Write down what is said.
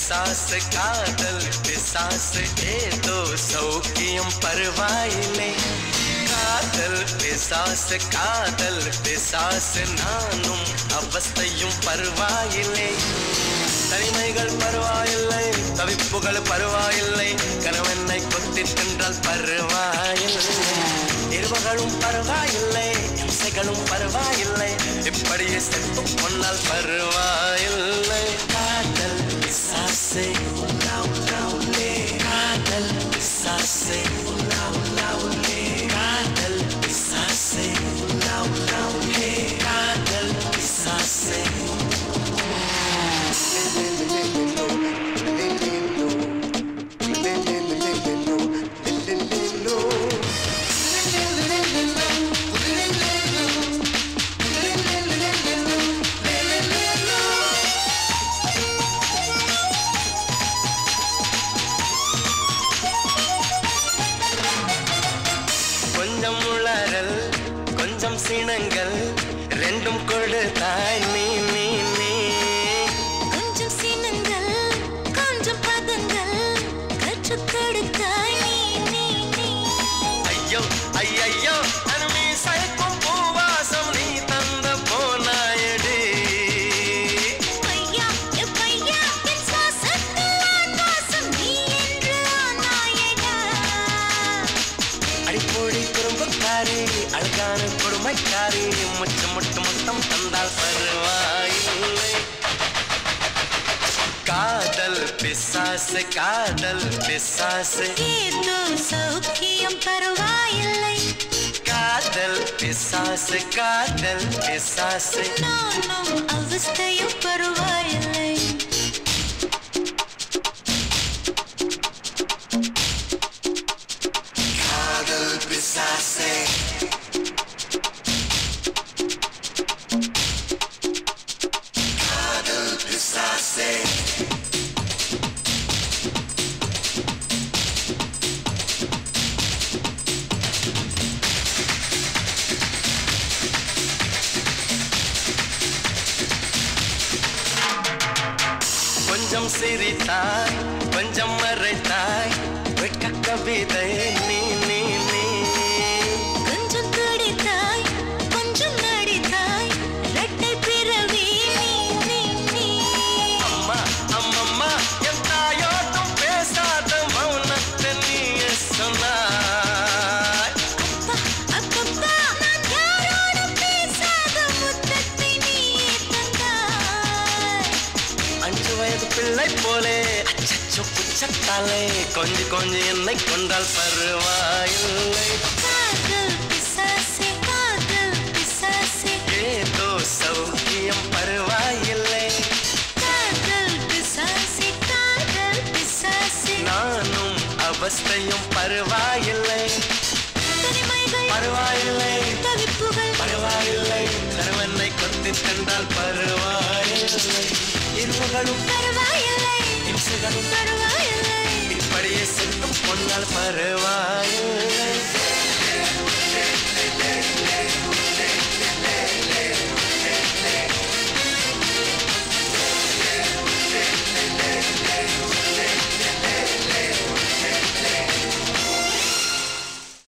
பிசாசு காதல் பிசாசு ஏதோ சௌக்கியம் பரவாயில்லை காதல் பிசாசு காதல் பிசாசு நானும் அவஸ்தையும் பரவாயில்லை தனிமைகள் பரவாயில்லை தவிப்புகள் பரவாயில்லை கணவனை கொத்தி தின்றால் பரவாயில்லை இருவகளும் பரவாயில்லை இம்சைகளும் பரவாயில்லை இப்படியே செத்து பொன்னால் பரவாயில்லை காதல் பிசாசே உலா உலா உள்ளே காதல் பிசாசே உலா உலா உள்ளே காதல் பிசாசே உலா உலா உள்ளே காதல் பிசாசே கொஞ்சம் உளறல் கொஞ்சம் சினங்கள் ரெண்டும் கொடுத்தாய் நீ நீ நீ கொஞ்சம் சினங்கள் கொஞ்சம் பதங்கள் கற்றுக் கொடுத்தாய் நீ நீ நீ ஐயோ ஐயையோ அருமை சைக்கும் பூவாசம் நீ தந்த போனாயடி பையா எ பையா என் சுவாசத்தில் ஆகாசம் நீ என்று ஆனாயடா அடிப்பொடி குறும்புக்காரி அழகான கொடுமைக்காரி முச்சம் முட்டு முத்தம் தந்தால் பரவாயில்லை காதல் பிசாசு காதல் பிசாசு ஏதோ சௌக்கியம் பரவாயில்லை காதல் பிசாசு காதல் பிசாசு நானும் அவஸ்தையும் பரவாயில்லை காதல் பிசாசே காதல் பிசாசே கொஞ்சம் சிரித்தாய் கொஞ்சம் மறைத்தாய் வெட்க கவிதை நீ நீ நீ கொஞ்சம் துடித்தாய் கொஞ்சம் நடித்தாய் இரட்டை பிறவி நீ நீ நீ அம்மா அம்மம்மா என் தாயோட்டும் பேசாத மௌனத்தை நீ சொன்னாய் அப்பா அப்பப்பா நான் யாரோடும் பேசாத முத்தத்தை நீ தந்தாய் அஞ்சு வயது பிள்ளை போலே அச்சச்சோ புச்சத்தாலே கொஞ்சி கொஞ்சி என்னை கொண்டால் பரவாயில்லை காதல் பிசாசே காதல் பிசாசே ஏதோ சௌக்கியம் பரவாயில்லை காதல் பிசாசே காதல் பிசாசே நானும் அவஸ்தையும் பரவாயில்லை தனிமைகள் பரவாயில்லை தவிப்புகள் பரவாயில்லை கருவனை கொத்தி தந்தால் பரவாயில்லை இருவுகளும் பரவாயில்லை இம்சைகளும் பரவாயில்லை இப்படியே செல்லும் பொன்னால் பரவாயில்லை